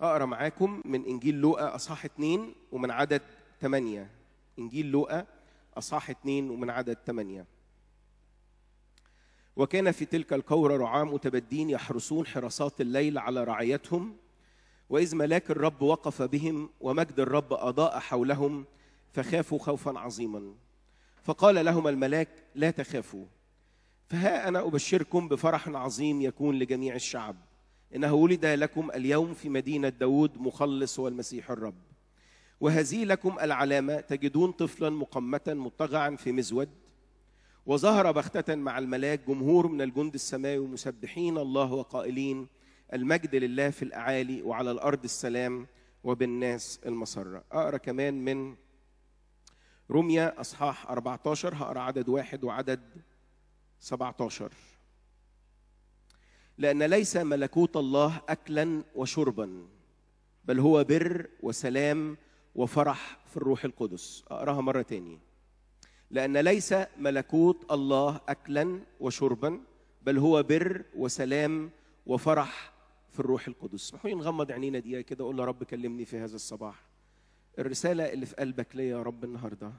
اقرا معاكم من انجيل لوقا اصحاح 2 ومن عدد 8 انجيل لوقا اصحاح 2 ومن عدد 8 وكان في تلك القورة رعاة متبدين يحرسون حراسات الليل على رعيتهم وإذ ملاك الرب وقف بهم ومجد الرب أضاء حولهم فخافوا خوفا عظيما فقال لهم الملاك لا تخافوا فها أنا أبشركم بفرح عظيم يكون لجميع الشعب إنه ولد لكم اليوم في مدينة داود مخلص هو المسيح الرب وهذه لكم العلامة تجدون طفلا مقمة مضطجعا في مزود وظهر بختة مع الملاك جمهور من الجند السماوي مسبحين الله وقائلين المجد لله في الأعالي وعلى الأرض السلام وبالناس المسرة أقرأ كمان من رمية أصحاح 14 هقرأ عدد واحد وعدد 17 لأن ليس ملكوت الله أكلا وشربا بل هو بر وسلام وفرح في الروح القدس أقراها مرة تاني لأن ليس ملكوت الله أكلا وشربا بل هو بر وسلام وفرح في الروح القدس اسمحوا لي نغمض عينينا دقيقة كده أقول يا رب كلمني في هذا الصباح الرسالة اللي في قلبك ليا يا رب النهاردة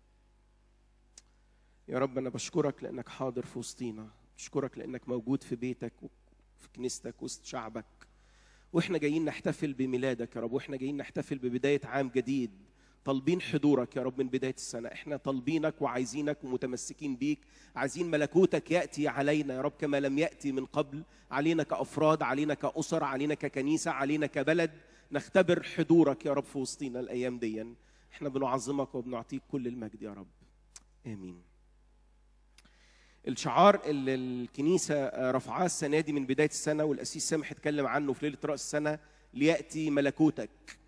يا رب أنا بشكرك لأنك حاضر في وسطينا بشكرك لأنك موجود في بيتك وفي كنيستك وسط شعبك واحنا جايين نحتفل بميلادك يا رب واحنا جايين نحتفل ببداية عام جديد طالبين حضورك يا رب من بداية السنة احنا طالبينك وعايزينك ومتمسكين بيك عايزين ملكوتك يأتي علينا يا رب كما لم يأتي من قبل علينا كأفراد علينا كأسر علينا ككنيسة علينا كبلد نختبر حضورك يا رب في وسطينا الأيام دي احنا بنعظمك وبنعطيك كل المجد يا رب آمين الشعار اللي الكنيسة رفعاه السنة دي من بداية السنة والأسيس سامح اتكلم عنه في ليلة رأس السنة ليأتي ملكوتك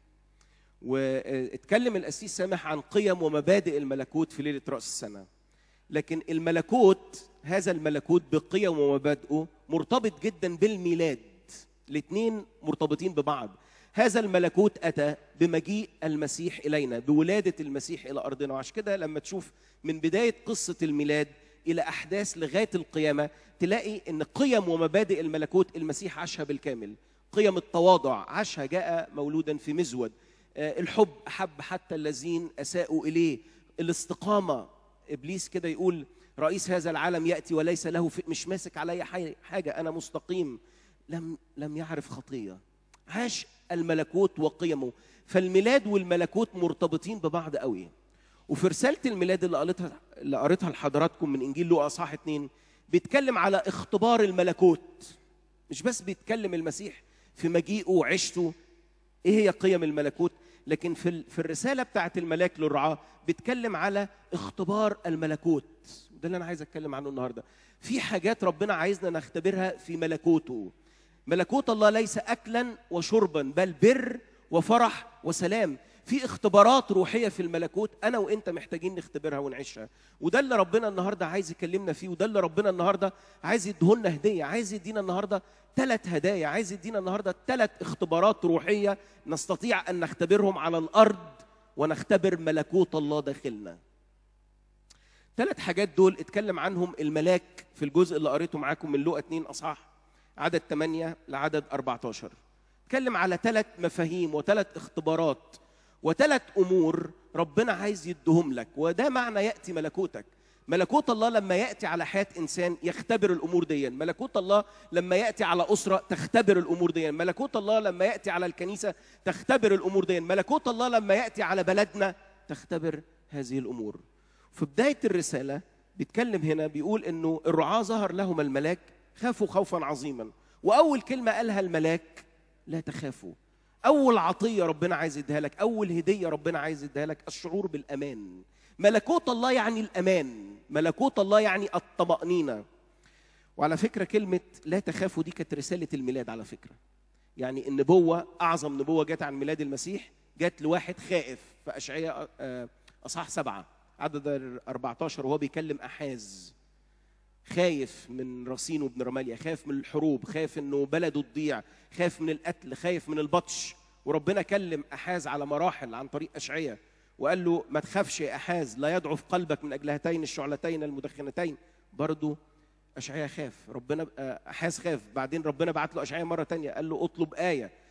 واتكلم الأسيس سامح عن قيم ومبادئ الملكوت في ليلة رأس السنة لكن الملكوت هذا الملكوت بقيم ومبادئه مرتبط جدا بالميلاد الاثنين مرتبطين ببعض هذا الملكوت أتى بمجيء المسيح إلينا بولادة المسيح إلى أرضنا وعشان كده لما تشوف من بداية قصة الميلاد إلى أحداث لغاية القيامة تلاقي أن قيم ومبادئ الملكوت المسيح عاشها بالكامل قيم التواضع عاشها جاء مولودا في مزود الحب أحب حتى الذين أساءوا إليه الاستقامة إبليس كده يقول رئيس هذا العالم يأتي وليس له مش ماسك علي حاجة أنا مستقيم لم لم يعرف خطية عاش الملكوت وقيمه فالميلاد والملكوت مرتبطين ببعض قوي وفي رسالة الميلاد اللي قريتها اللي قريتها لحضراتكم من إنجيل لوقا صح اتنين بيتكلم على اختبار الملكوت مش بس بيتكلم المسيح في مجيئه وعيشته ايه هي قيم الملكوت لكن في في الرساله بتاعت الملاك للرعاه بيتكلم على اختبار الملكوت ده اللي انا عايز اتكلم عنه النهارده في حاجات ربنا عايزنا نختبرها في ملكوته ملكوت الله ليس اكلا وشربا بل بر وفرح وسلام في اختبارات روحيه في الملكوت انا وانت محتاجين نختبرها ونعيشها وده اللي ربنا النهارده عايز يكلمنا فيه وده اللي ربنا النهارده عايز يديهولنا هديه عايز يدينا النهارده ثلاث هدايا عايز يدينا النهارده ثلاث اختبارات روحيه نستطيع ان نختبرهم على الارض ونختبر ملكوت الله داخلنا ثلاث حاجات دول اتكلم عنهم الملاك في الجزء اللي قريته معاكم من لوقا 2 اصحاح عدد 8 لعدد 14 اتكلم على ثلاث مفاهيم وثلاث اختبارات وثلاث امور ربنا عايز يدهم لك وده معنى ياتي ملكوتك ملكوت الله لما ياتي على حياه انسان يختبر الامور دي ملكوت الله لما ياتي على اسره تختبر الامور دي ملكوت الله لما ياتي على الكنيسه تختبر الامور دي ملكوت الله لما ياتي على بلدنا تختبر هذه الامور في بدايه الرساله بيتكلم هنا بيقول انه الرعاه ظهر لهم الملاك خافوا خوفا عظيما واول كلمه قالها الملاك لا تخافوا اول عطيه ربنا عايز يديها لك اول هديه ربنا عايز يديها لك الشعور بالامان ملكوت الله يعني الامان ملكوت الله يعني الطمانينه وعلى فكره كلمه لا تخافوا دي كانت رساله الميلاد على فكره يعني النبوه اعظم نبوه جت عن ميلاد المسيح جت لواحد خائف في اشعياء اصحاح سبعه عدد 14 وهو بيكلم احاز خايف من رصين وابن رماليا خايف من الحروب خايف انه بلده تضيع خايف من القتل خايف من البطش وربنا كلم احاز على مراحل عن طريق اشعياء وقال له ما تخافش يا احاز لا يضعف قلبك من اجل هاتين الشعلتين المدخنتين برضه اشعياء خاف ربنا احاز خاف بعدين ربنا بعت له اشعياء مره تانية قال له اطلب ايه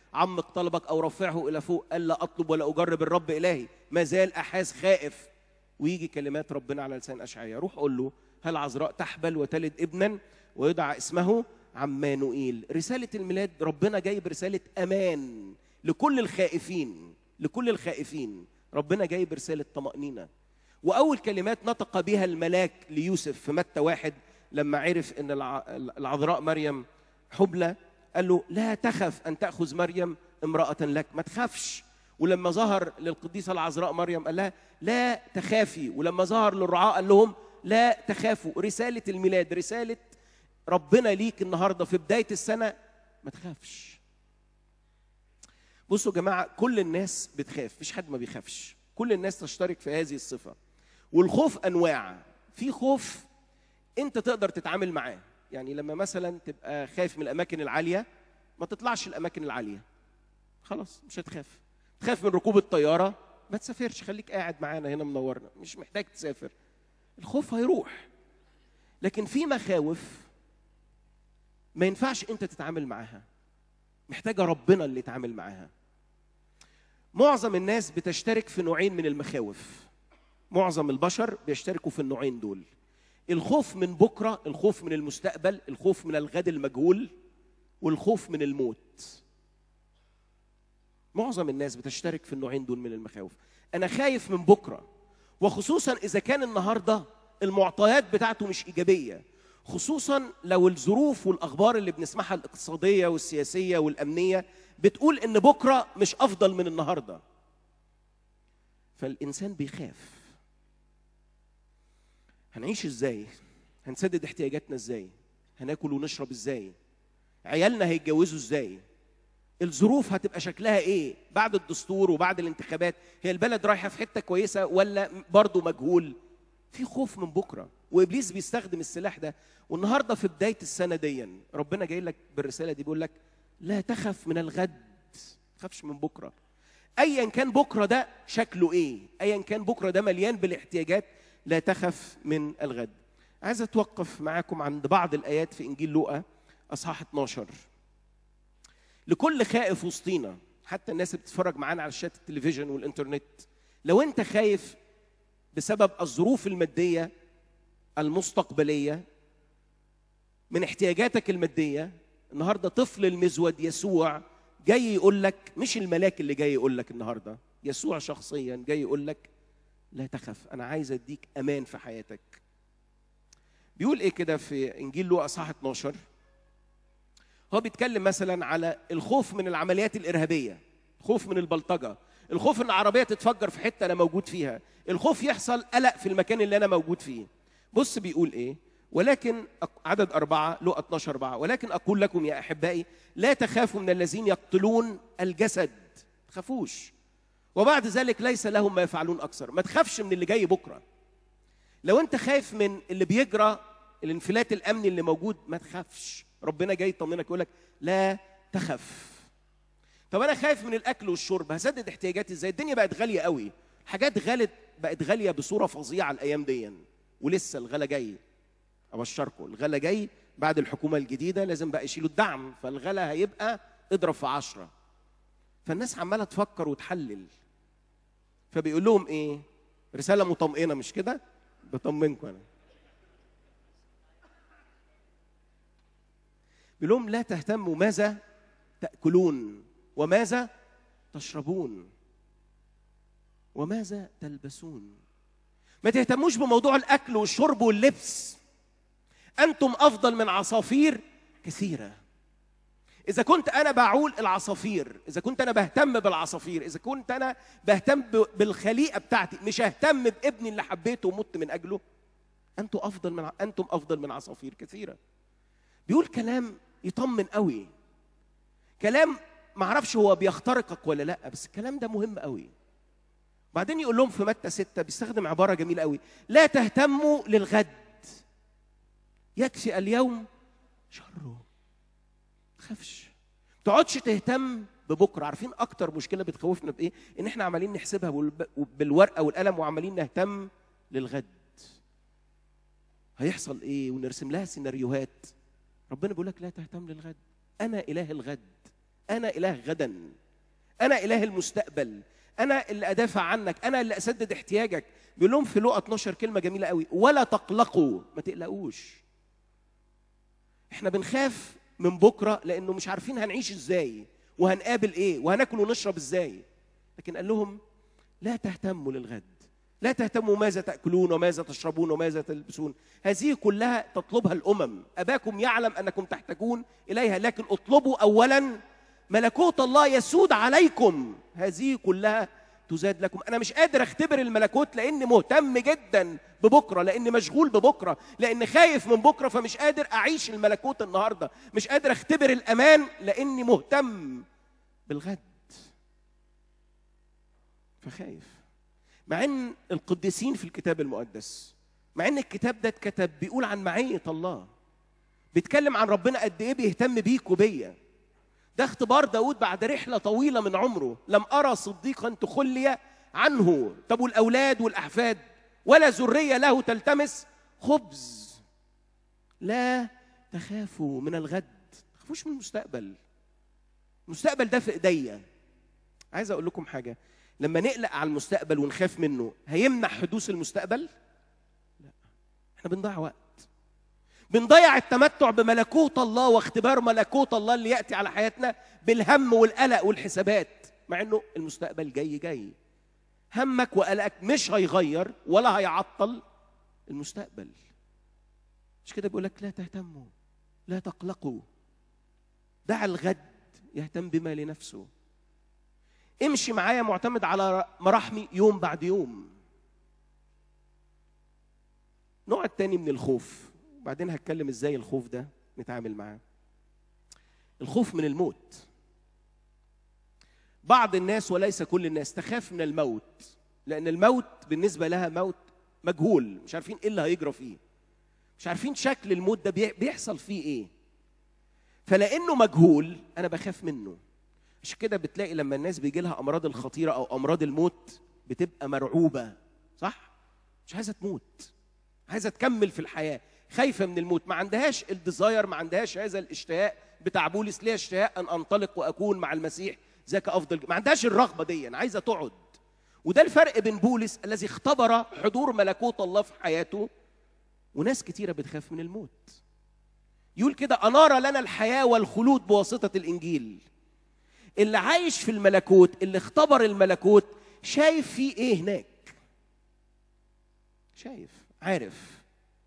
عمق طلبك او رفعه الى فوق قال لا اطلب ولا اجرب الرب الهي ما زال احاز خائف ويجي كلمات ربنا على لسان اشعياء روح قول له هل عذراء تحبل وتلد ابنا ويدعى اسمه عمانوئيل رساله الميلاد ربنا جايب رساله امان لكل الخائفين لكل الخائفين ربنا جايب رساله طمانينه واول كلمات نطق بها الملاك ليوسف في متى واحد لما عرف ان الع- العذراء مريم حبلى قال له لا تخف ان تاخذ مريم امراه لك ما تخافش ولما ظهر للقديسه العذراء مريم قال لها لا تخافي ولما ظهر للرعاة قال لهم لا تخافوا رساله الميلاد رساله ربنا ليك النهارده في بدايه السنه ما تخافش بصوا يا جماعه كل الناس بتخاف مفيش حد ما بيخافش كل الناس تشترك في هذه الصفه والخوف انواع في خوف انت تقدر تتعامل معاه يعني لما مثلا تبقى خايف من الاماكن العاليه ما تطلعش الاماكن العاليه خلاص مش هتخاف تخاف من ركوب الطياره ما تسافرش خليك قاعد معانا هنا منورنا مش محتاج تسافر الخوف هيروح لكن في مخاوف ما ينفعش انت تتعامل معاها محتاجه ربنا اللي يتعامل معاها معظم الناس بتشترك في نوعين من المخاوف معظم البشر بيشتركوا في النوعين دول الخوف من بكره الخوف من المستقبل الخوف من الغد المجهول والخوف من الموت معظم الناس بتشترك في النوعين دول من المخاوف انا خايف من بكره وخصوصا اذا كان النهارده المعطيات بتاعته مش ايجابيه خصوصا لو الظروف والاخبار اللي بنسمعها الاقتصاديه والسياسيه والامنيه بتقول ان بكره مش افضل من النهارده فالانسان بيخاف هنعيش ازاي هنسدد احتياجاتنا ازاي هناكل ونشرب ازاي عيالنا هيتجوزوا ازاي الظروف هتبقى شكلها ايه بعد الدستور وبعد الانتخابات هي البلد رايحه في حته كويسه ولا برضه مجهول في خوف من بكره وابليس بيستخدم السلاح ده والنهارده في بدايه السنه دي ربنا جاي لك بالرساله دي بيقول لك لا تخف من الغد ما تخافش من بكره ايا كان بكره ده شكله ايه ايا كان بكره ده مليان بالاحتياجات لا تخف من الغد عايز اتوقف معاكم عند بعض الايات في انجيل لوقا اصحاح 12 لكل خائف وسطينا حتى الناس اللي بتتفرج معانا على شاشات التلفزيون والانترنت لو انت خايف بسبب الظروف الماديه المستقبليه من احتياجاتك الماديه النهارده طفل المزود يسوع جاي يقول لك مش الملاك اللي جاي يقول لك النهارده يسوع شخصيا جاي يقول لك لا تخف انا عايز اديك امان في حياتك بيقول ايه كده في انجيل لوقا اصحاح 12 هو بيتكلم مثلا على الخوف من العمليات الارهابيه الخوف من البلطجه الخوف ان عربيه تتفجر في حته انا موجود فيها الخوف يحصل قلق في المكان اللي انا موجود فيه بص بيقول ايه ولكن أق- عدد أربعة لقى 12 أربعة ولكن أقول لكم يا أحبائي لا تخافوا من الذين يقتلون الجسد تخافوش وبعد ذلك ليس لهم ما يفعلون أكثر ما تخافش من اللي جاي بكرة لو أنت خايف من اللي بيجرى الانفلات الأمني اللي موجود ما تخافش ربنا جاي يطمنك يقول لك لا تخف طب انا خايف من الاكل والشرب هسدد احتياجاتي ازاي الدنيا بقت غاليه قوي حاجات غلت بقت غاليه بصوره فظيعه الايام دي ولسه الغلا جاي ابشركم الغلا جاي بعد الحكومه الجديده لازم بقى يشيلوا الدعم فالغلا هيبقى اضرب في عشرة فالناس عماله تفكر وتحلل فبيقول لهم ايه رساله مطمئنه مش كده بطمنكم انا بيقول لهم لا تهتموا ماذا تاكلون وماذا تشربون وماذا تلبسون ما تهتموش بموضوع الاكل والشرب واللبس انتم افضل من عصافير كثيره اذا كنت انا بعول العصافير اذا كنت انا بهتم بالعصافير اذا كنت انا بهتم ب- بالخليقه بتاعتي مش ههتم بابني اللي حبيته ومت من اجله انتم افضل من انتم افضل من عصافير كثيره بيقول كلام يطمن قوي كلام معرفش هو بيخترقك ولا لا بس الكلام ده مهم قوي بعدين يقول لهم في متى ستة بيستخدم عبارة جميلة قوي لا تهتموا للغد يكفي اليوم شره تخافش تقعدش تهتم ببكرة عارفين أكتر مشكلة بتخوفنا بإيه إن إحنا عمالين نحسبها بالب- بالورقة والقلم وعمالين نهتم للغد هيحصل إيه ونرسم لها سيناريوهات ربنا بيقول لك لا تهتم للغد أنا إله الغد انا اله غدا انا اله المستقبل انا اللي ادافع عنك انا اللي اسدد احتياجك بيقول لهم في لقا 12 كلمه جميله قوي ولا تقلقوا ما تقلقوش احنا بنخاف من بكره لانه مش عارفين هنعيش ازاي وهنقابل ايه وهناكل ونشرب ازاي لكن قال لهم لا تهتموا للغد لا تهتموا ماذا تاكلون وماذا تشربون وماذا تلبسون هذه كلها تطلبها الامم اباكم يعلم انكم تحتاجون اليها لكن اطلبوا اولا ملكوت الله يسود عليكم هذه كلها تزاد لكم انا مش قادر اختبر الملكوت لاني مهتم جدا ببكره لاني مشغول ببكره لاني خايف من بكره فمش قادر اعيش الملكوت النهارده مش قادر اختبر الامان لاني مهتم بالغد فخايف مع ان القديسين في الكتاب المقدس مع ان الكتاب ده اتكتب بيقول عن معيه الله بيتكلم عن ربنا قد ايه بيهتم بيك وبيا ده اختبار داود بعد رحلة طويلة من عمره لم أرى صديقا تخلي عنه طب والأولاد والأحفاد ولا ذرية له تلتمس خبز لا تخافوا من الغد تخافوش من المستقبل المستقبل ده في ايديا عايز اقول لكم حاجه لما نقلق على المستقبل ونخاف منه هيمنع حدوث المستقبل لا احنا بنضيع وقت بنضيع التمتع بملكوت الله واختبار ملكوت الله اللي ياتي على حياتنا بالهم والقلق والحسابات مع انه المستقبل جاي جاي همك وقلقك مش هيغير ولا هيعطل المستقبل مش كده بيقول لك لا تهتموا لا تقلقوا دع الغد يهتم بما لنفسه امشي معايا معتمد على مراحمي يوم بعد يوم نوع التاني من الخوف وبعدين هتكلم ازاي الخوف ده نتعامل معاه الخوف من الموت بعض الناس وليس كل الناس تخاف من الموت لان الموت بالنسبه لها موت مجهول مش عارفين ايه اللي هيجرى فيه مش عارفين شكل الموت ده بيحصل فيه ايه فلانه مجهول انا بخاف منه مش كده بتلاقي لما الناس بيجي لها امراض الخطيره او امراض الموت بتبقى مرعوبه صح مش عايزه تموت عايزه تكمل في الحياه خايفه من الموت ما عندهاش الديزاير ما عندهاش هذا الاشتهاء بتاع بولس ليه اشتهاء ان انطلق واكون مع المسيح ذاك افضل ما عندهاش الرغبه دي عايزه تقعد وده الفرق بين بولس الذي اختبر حضور ملكوت الله في حياته وناس كتيره بتخاف من الموت يقول كده انار لنا الحياه والخلود بواسطه الانجيل اللي عايش في الملكوت اللي اختبر الملكوت شايف فيه ايه هناك شايف عارف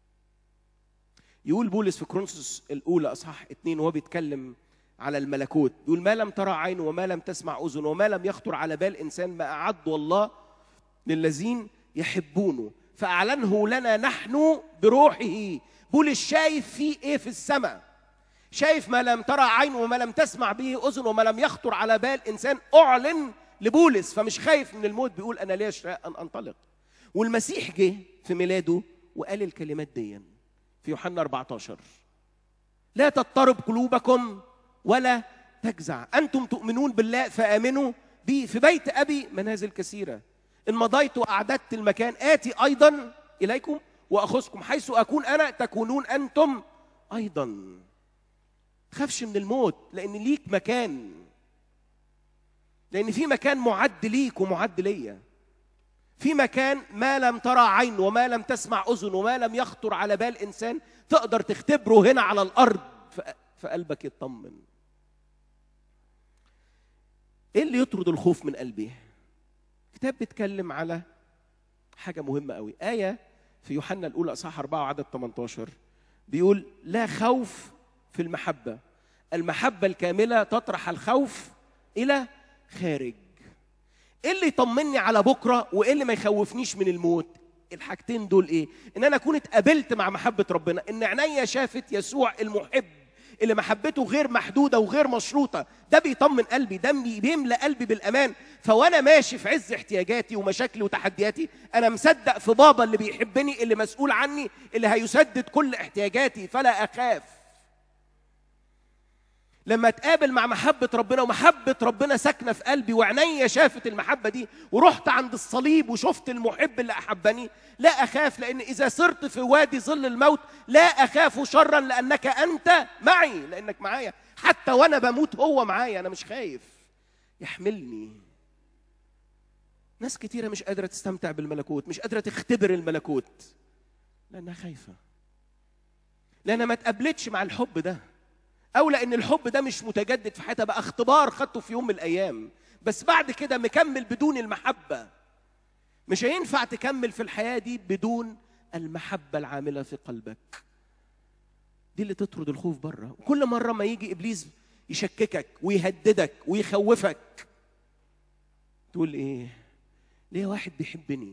يقول بولس في كرونسوس الاولى اصحاح اتنين وهو بيتكلم على الملكوت يقول ما لم ترى عين وما لم تسمع اذن وما لم يخطر على بال انسان ما اعده الله للذين يحبونه فاعلنه لنا نحن بروحه بولس شايف فيه ايه في السماء شايف ما لم ترى عين وما لم تسمع به اذن وما لم يخطر على بال انسان اعلن لبولس فمش خايف من الموت بيقول انا ليش ان انطلق والمسيح جه في ميلاده وقال الكلمات دي في يوحنا 14 لا تضطرب قلوبكم ولا تجزع انتم تؤمنون بالله فامنوا بي في بيت ابي منازل كثيره ان مضيت واعددت المكان اتي ايضا اليكم واخذكم حيث اكون انا تكونون انتم ايضا تخافش من الموت لان ليك مكان لان في مكان معد ليك ومعد ليا في مكان ما لم ترى عين وما لم تسمع اذن وما لم يخطر على بال انسان تقدر تختبره هنا على الارض فقلبك يطمن ايه اللي يطرد الخوف من قلبي كتاب بيتكلم على حاجه مهمه قوي ايه في يوحنا الاولى اصحاح 4 وعدد 18 بيقول لا خوف في المحبه المحبه الكامله تطرح الخوف الى خارج ايه اللي يطمني على بكره وايه اللي ما يخوفنيش من الموت الحاجتين دول ايه ان انا اكون اتقابلت مع محبه ربنا ان عينيا شافت يسوع المحب اللي محبته غير محدوده وغير مشروطه ده بيطمن قلبي ده بيملى قلبي بالامان فوانا ماشي في عز احتياجاتي ومشاكلي وتحدياتي انا مصدق في بابا اللي بيحبني اللي مسؤول عني اللي هيسدد كل احتياجاتي فلا اخاف لما اتقابل مع محبة ربنا ومحبة ربنا ساكنة في قلبي وعينيا شافت المحبة دي ورحت عند الصليب وشفت المحب اللي أحبني لا أخاف لأن إذا صرت في وادي ظل الموت لا أخاف شرا لأنك أنت معي لأنك معايا حتى وانا بموت هو معايا انا مش خايف يحملني ناس كتيرة مش قادرة تستمتع بالملكوت مش قادرة تختبر الملكوت لأنها خايفة لأنها ما تقابلتش مع الحب ده أو لأن الحب ده مش متجدد في حياتها بقى اختبار خدته في يوم من الأيام بس بعد كده مكمل بدون المحبة مش هينفع تكمل في الحياة دي بدون المحبة العاملة في قلبك دي اللي تطرد الخوف بره وكل مرة ما يجي إبليس يشككك ويهددك ويخوفك تقول إيه ليه واحد بيحبني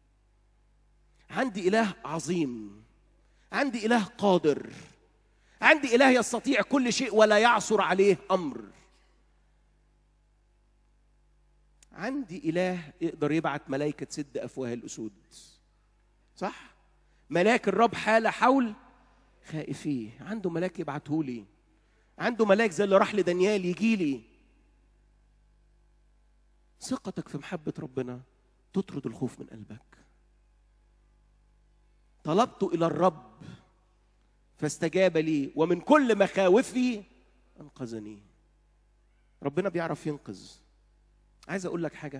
عندي إله عظيم عندي إله قادر عندي إله يستطيع كل شيء ولا يعثر عليه أمر عندي إله يقدر يبعت ملائكة تسد أفواه الأسود صح؟ ملاك الرب حال حول خائفيه عنده ملاك يبعته لي عنده ملاك زي اللي راح لدانيال يجي لي ثقتك في محبة ربنا تطرد الخوف من قلبك طلبت إلى الرب فاستجاب لي ومن كل مخاوفي أنقذني ربنا بيعرف ينقذ عايز أقول لك حاجة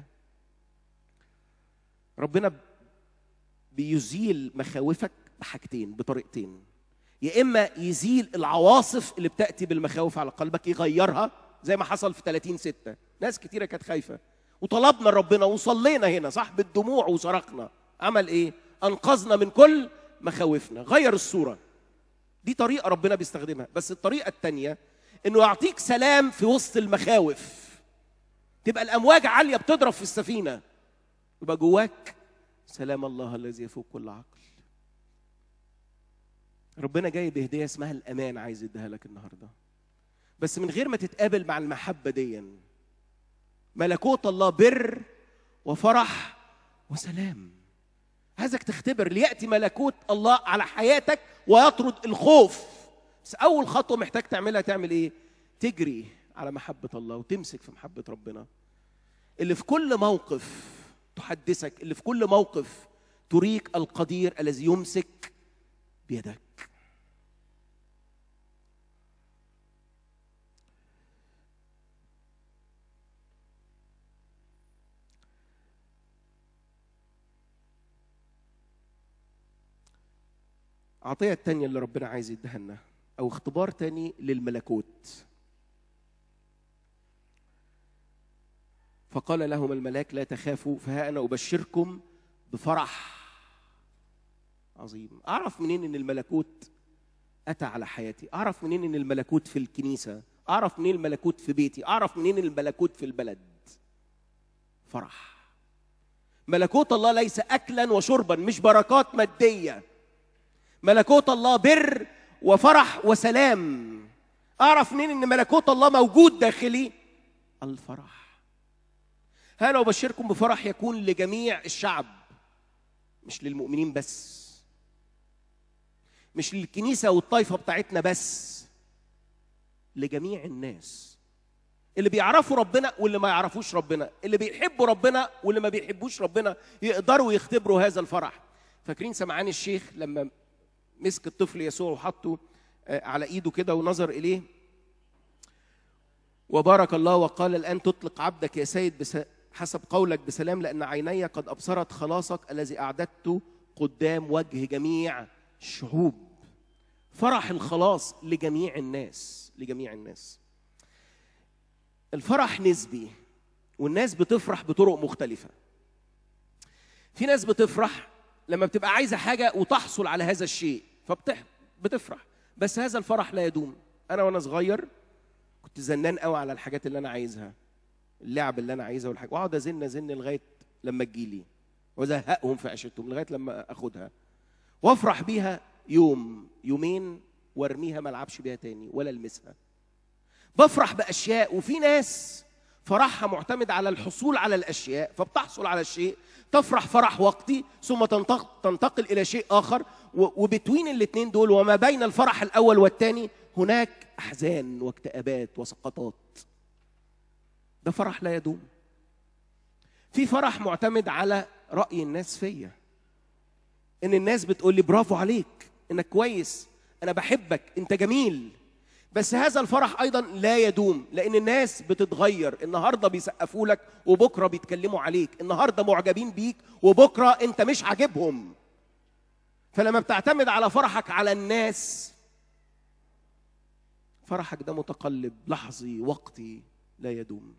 ربنا بيزيل مخاوفك بحاجتين بطريقتين يا اما يزيل العواصف اللي بتاتي بالمخاوف على قلبك يغيرها زي ما حصل في 30 6 ناس كتيره كانت خايفه وطلبنا ربنا وصلينا هنا صح بالدموع وصرخنا عمل ايه انقذنا من كل مخاوفنا غير الصوره دي طريقه ربنا بيستخدمها بس الطريقه الثانيه انه يعطيك سلام في وسط المخاوف تبقى الامواج عاليه بتضرب في السفينه يبقى جواك سلام الله الذي يفوق كل عقل ربنا جاي بهديه اسمها الامان عايز يديها لك النهارده بس من غير ما تتقابل مع المحبه دي ملكوت الله بر وفرح وسلام عايزك تختبر لياتي ملكوت الله على حياتك ويطرد الخوف بس اول خطوه محتاج تعملها تعمل ايه تجري على محبه الله وتمسك في محبه ربنا اللي في كل موقف تحدثك اللي في كل موقف تريك القدير الذي يمسك بيدك عطية التانية اللي ربنا عايز يديها لنا أو اختبار تاني للملكوت فقال لهم الملاك لا تخافوا فها أنا أبشركم بفرح عظيم أعرف منين إن الملكوت أتى على حياتي أعرف منين إن الملكوت في الكنيسة أعرف منين الملكوت في بيتي أعرف منين الملكوت في البلد فرح ملكوت الله ليس أكلا وشربا مش بركات مادية ملكوت الله بر وفرح وسلام اعرف منين ان ملكوت الله موجود داخلي الفرح انا ابشركم بفرح يكون لجميع الشعب مش للمؤمنين بس مش للكنيسه والطائفه بتاعتنا بس لجميع الناس اللي بيعرفوا ربنا واللي ما يعرفوش ربنا اللي بيحبوا ربنا واللي ما بيحبوش ربنا يقدروا يختبروا هذا الفرح فاكرين سمعان الشيخ لما مسك الطفل يسوع وحطه على ايده كده ونظر اليه وبارك الله وقال الان تطلق عبدك يا سيد بس حسب قولك بسلام لان عيني قد ابصرت خلاصك الذي اعددته قدام وجه جميع الشعوب فرح الخلاص لجميع الناس لجميع الناس الفرح نسبي والناس بتفرح بطرق مختلفه في ناس بتفرح لما بتبقى عايزه حاجه وتحصل على هذا الشيء فبتفرح بس هذا الفرح لا يدوم انا وانا صغير كنت زنان قوي على الحاجات اللي انا عايزها اللعب اللي انا عايزها والحاجات واقعد ازن ازن لغايه لما تجيلي وازهقهم في عيشتهم لغايه لما اخدها وافرح بيها يوم يومين وارميها ما العبش بيها تاني ولا المسها بفرح باشياء وفي ناس فرحها معتمد على الحصول على الاشياء فبتحصل على الشيء تفرح فرح وقتي ثم تنتقل الى شيء اخر وبتوين الاثنين دول وما بين الفرح الاول والثاني هناك احزان واكتئابات وسقطات ده فرح لا يدوم في فرح معتمد على راي الناس فيا ان الناس بتقول لي برافو عليك انك كويس انا بحبك انت جميل بس هذا الفرح ايضا لا يدوم لان الناس بتتغير النهارده بيسقفوا لك وبكره بيتكلموا عليك النهارده معجبين بيك وبكره انت مش عاجبهم فلما بتعتمد على فرحك على الناس فرحك ده متقلب لحظي وقتي لا يدوم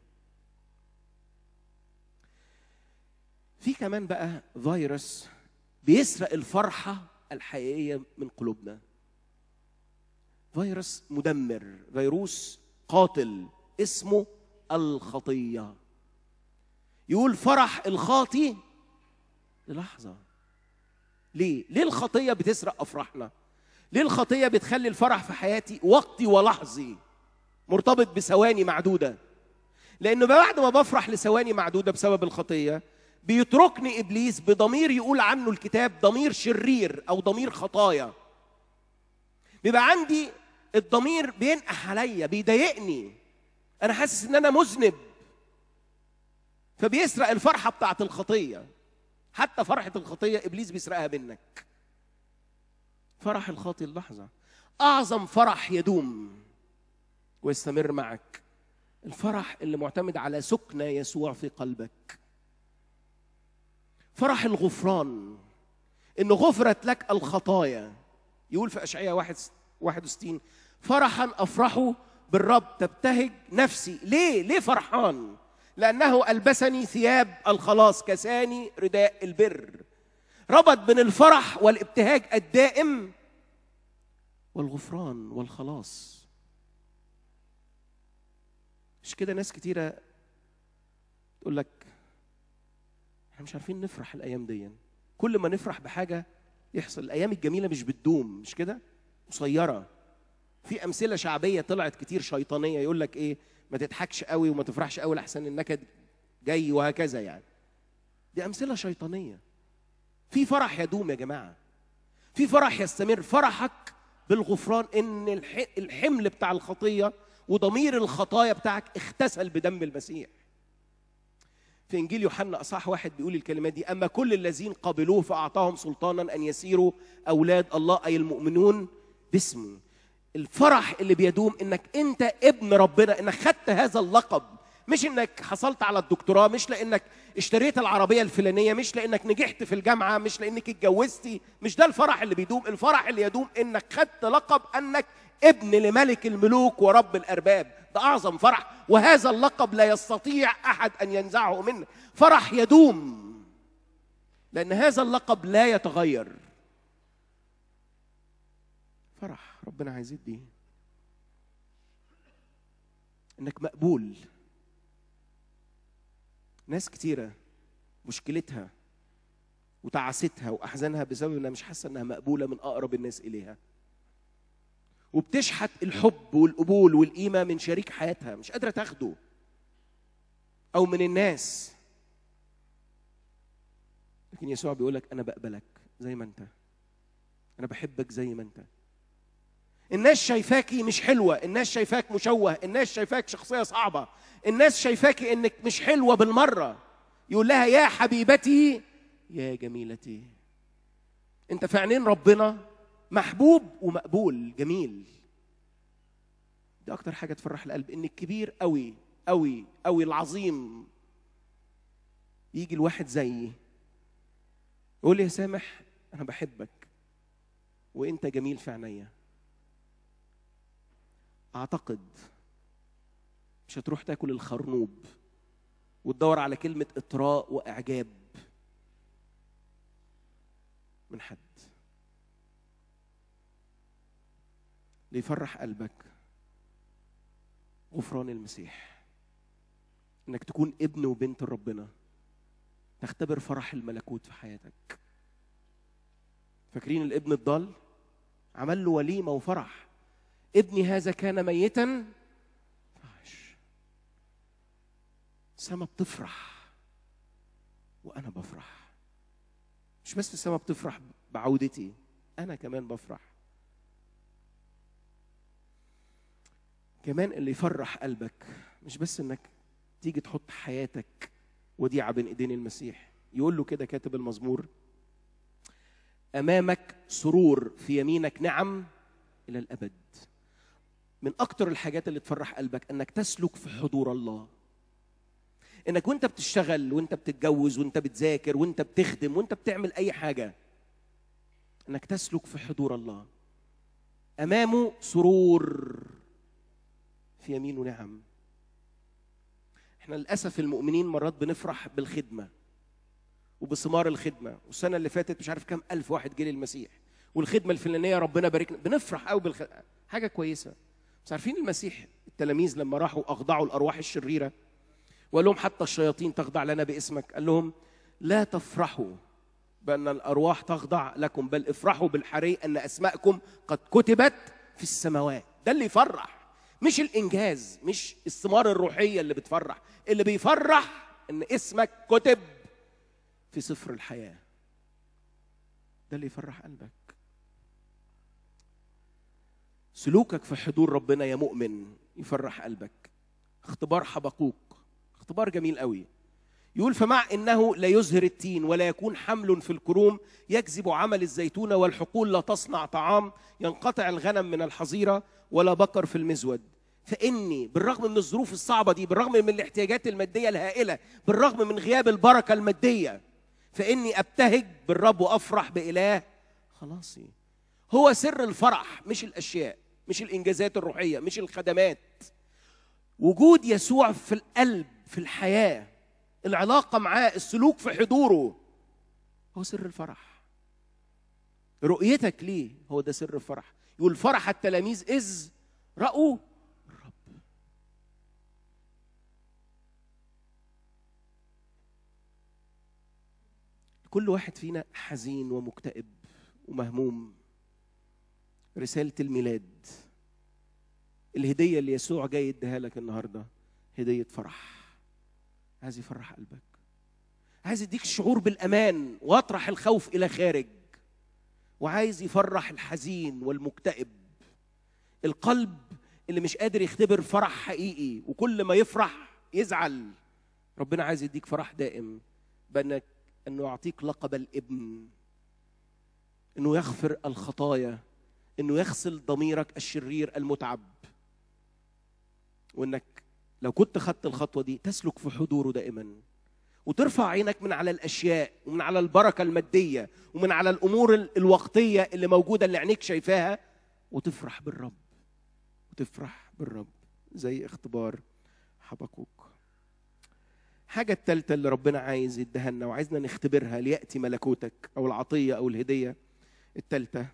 في كمان بقى فيروس بيسرق الفرحة الحقيقية من قلوبنا فيروس مدمر فيروس قاتل اسمه الخطية يقول فرح الخاطي للحظة ليه؟ ليه الخطية بتسرق أفراحنا؟ ليه الخطية بتخلي الفرح في حياتي وقتي ولحظي مرتبط بثواني معدودة لأنه بعد ما بفرح لثواني معدودة بسبب الخطية بيتركني إبليس بضمير يقول عنه الكتاب ضمير شرير أو ضمير خطايا بيبقى عندي الضمير بينقح عليا بيضايقني أنا حاسس إن أنا مذنب فبيسرق الفرحة بتاعت الخطية حتى فرحة الخطية إبليس بيسرقها منك فرح الخاطي اللحظة أعظم فرح يدوم ويستمر معك الفرح اللي معتمد على سكن يسوع في قلبك فرح الغفران إن غفرت لك الخطايا يقول في أشعياء واحد 61 فرحا أفرح بالرب تبتهج نفسي ليه؟ ليه فرحان؟ لأنه ألبسني ثياب الخلاص كساني رداء البر ربط بين الفرح والابتهاج الدائم والغفران والخلاص مش كده ناس كتيرة تقول لك احنا مش عارفين نفرح الأيام دي كل ما نفرح بحاجة يحصل الأيام الجميلة مش بتدوم مش كده قصيرة في أمثلة شعبية طلعت كتير شيطانية يقول لك إيه ما تضحكش قوي وما تفرحش قوي لحسن النكد جاي وهكذا يعني دي أمثلة شيطانية في فرح يدوم يا جماعة في فرح يستمر فرحك بالغفران ان الح- الحمل بتاع الخطية وضمير الخطايا بتاعك اختسل بدم المسيح في انجيل يوحنا اصحاح واحد بيقول الكلمات دي اما كل الذين قبلوه فاعطاهم سلطانا ان يسيروا اولاد الله اي المؤمنون باسمه الفرح اللي بيدوم انك انت ابن ربنا انك خدت هذا اللقب مش انك حصلت على الدكتوراه مش لانك اشتريت العربيه الفلانيه مش لانك نجحت في الجامعه مش لانك اتجوزتي مش ده الفرح اللي بيدوم الفرح اللي يدوم انك خدت لقب انك ابن لملك الملوك ورب الارباب ده اعظم فرح وهذا اللقب لا يستطيع احد ان ينزعه منك فرح يدوم لان هذا اللقب لا يتغير فرح ربنا عايز يديه انك مقبول ناس كتيرة مشكلتها وتعاستها وأحزانها بسبب إنها مش حاسة إنها مقبولة من أقرب الناس إليها وبتشحت الحب والقبول والقيمة من شريك حياتها مش قادرة تاخده أو من الناس لكن يسوع بيقول لك أنا بقبلك زي ما أنت أنا بحبك زي ما أنت الناس شايفاكي مش حلوة الناس شايفاك مشوه الناس شايفاك شخصية صعبة الناس شايفاكي انك مش حلوة بالمرة يقول لها يا حبيبتي يا جميلتي انت في عينين ربنا محبوب ومقبول جميل دي اكتر حاجة تفرح القلب ان الكبير قوي قوي قوي العظيم يجي الواحد زيي يقول لي يا سامح انا بحبك وانت جميل في عينيا اعتقد مش هتروح تاكل الخرنوب وتدور على كلمة إطراء وإعجاب من حد ليفرح قلبك غفران المسيح انك تكون ابن وبنت ربنا تختبر فرح الملكوت في حياتك فاكرين الابن الضال عمل له وليمه وفرح ابني هذا كان ميتا فعش السما بتفرح وانا بفرح مش بس السما بتفرح بعودتي انا كمان بفرح كمان اللي يفرح قلبك مش بس انك تيجي تحط حياتك وديعه بين ايدين المسيح يقول له كده كاتب المزمور امامك سرور في يمينك نعم الى الابد من اكتر الحاجات اللي تفرح قلبك انك تسلك في حضور الله انك وانت بتشتغل وانت بتتجوز وانت بتذاكر وانت بتخدم وانت بتعمل اي حاجه انك تسلك في حضور الله امامه سرور في يمينه نعم احنا للاسف المؤمنين مرات بنفرح بالخدمه وبثمار الخدمه والسنه اللي فاتت مش عارف كام الف واحد جه للمسيح والخدمه الفلانيه ربنا باركنا بنفرح قوي بالخ... حاجه كويسه بس عارفين المسيح التلاميذ لما راحوا اخضعوا الارواح الشريره وقال لهم حتى الشياطين تخضع لنا باسمك قال لهم لا تفرحوا بان الارواح تخضع لكم بل افرحوا بالحري ان اسماءكم قد كتبت في السماوات ده اللي يفرح مش الانجاز مش الثمار الروحيه اللي بتفرح اللي بيفرح ان اسمك كتب في سفر الحياه ده اللي يفرح قلبك سلوكك في حضور ربنا يا مؤمن يفرح قلبك اختبار حبقوق اختبار جميل قوي يقول فمع انه لا يزهر التين ولا يكون حمل في الكروم يجذب عمل الزيتون والحقول لا تصنع طعام ينقطع الغنم من الحظيره ولا بقر في المزود فاني بالرغم من الظروف الصعبه دي بالرغم من الاحتياجات الماديه الهائله بالرغم من غياب البركه الماديه فاني ابتهج بالرب وافرح باله خلاصي هو سر الفرح مش الاشياء مش الانجازات الروحيه مش الخدمات وجود يسوع في القلب في الحياه العلاقه معاه السلوك في حضوره هو سر الفرح رؤيتك ليه هو ده سر الفرح يقول فرح التلاميذ اذ راوا الرب كل واحد فينا حزين ومكتئب ومهموم رسالة الميلاد الهدية اللي يسوع جاي يديها لك النهاردة هدية فرح عايز يفرح قلبك عايز يديك شعور بالأمان واطرح الخوف إلى خارج وعايز يفرح الحزين والمكتئب القلب اللي مش قادر يختبر فرح حقيقي وكل ما يفرح يزعل ربنا عايز يديك فرح دائم بأنك أنه يعطيك لقب الابن أنه يغفر الخطايا انه يغسل ضميرك الشرير المتعب وانك لو كنت خدت الخطوه دي تسلك في حضوره دائما وترفع عينك من على الاشياء ومن على البركه الماديه ومن على الامور الوقتيه اللي موجوده اللي عينيك شايفاها وتفرح بالرب وتفرح بالرب زي اختبار حبقوك حاجة التالتة اللي ربنا عايز يديها لنا وعايزنا نختبرها ليأتي ملكوتك أو العطية أو الهدية التالتة